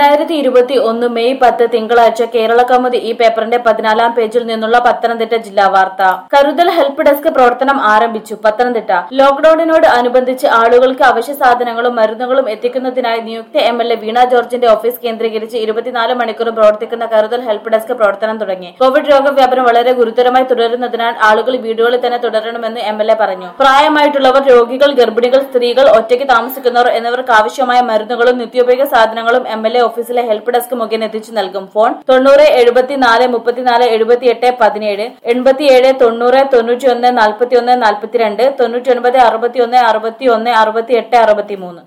രണ്ടായിരത്തി ഇരുപത്തി ഒന്ന് മെയ് പത്ത് തിങ്കളാഴ്ച കേരള കൗമുദി ഈ പേപ്പറിന്റെ പതിനാലാം പേജിൽ നിന്നുള്ള പത്തനംതിട്ട ജില്ലാ വാർത്ത കരുതൽ ഹെൽപ്പ് ഡെസ്ക് പ്രവർത്തനം ആരംഭിച്ചു പത്തനംതിട്ട ലോക്ഡൌണിനോട് അനുബന്ധിച്ച് ആളുകൾക്ക് അവശ്യ സാധനങ്ങളും മരുന്നുകളും എത്തിക്കുന്നതിനായി നിയുക്ത എം എൽ എ വീണ ജോർജിന്റെ ഓഫീസ് കേന്ദ്രീകരിച്ച് ഇരുപത്തിനാല് മണിക്കൂറും പ്രവർത്തിക്കുന്ന കരുതൽ ഹെൽപ്പ് ഡെസ്ക് പ്രവർത്തനം തുടങ്ങി കോവിഡ് രോഗവ്യാപനം വളരെ ഗുരുതരമായി തുടരുന്നതിനാൽ ആളുകൾ വീടുകളിൽ തന്നെ തുടരണമെന്ന് എം എൽ എ പറഞ്ഞു പ്രായമായിട്ടുള്ളവർ രോഗികൾ ഗർഭിണികൾ സ്ത്രീകൾ ഒറ്റയ്ക്ക് താമസിക്കുന്നവർ എന്നിവർക്ക് ആവശ്യമായ മരുന്നുകളും നിത്യോപയോഗ സാധനങ്ങളും എം എൽ എ ഓഫീസിലെ ഹെൽപ്പ് ഡെസ്ക് മുഖേന എത്തിച്ചു നൽകും ഫോൺ തൊണ്ണൂറ് എഴുപത്തിനാല് മുപ്പത്തിനാല് എഴുപത്തിയെട്ട് പതിനേഴ് എൺപത്തിയേഴ് തൊണ്ണൂറ് തൊണ്ണൂറ്റി ഒന്ന് നാൽപ്പത്തി ഒന്ന് നാൽപ്പത്തിരണ്ട് തൊണ്ണൂറ്റി ഒൻപത് അറുപത്തി ഒന്ന് അറുപത്തി ഒന്ന് അറുപത്തി എട്ട് അറുപത്തി മൂന്ന്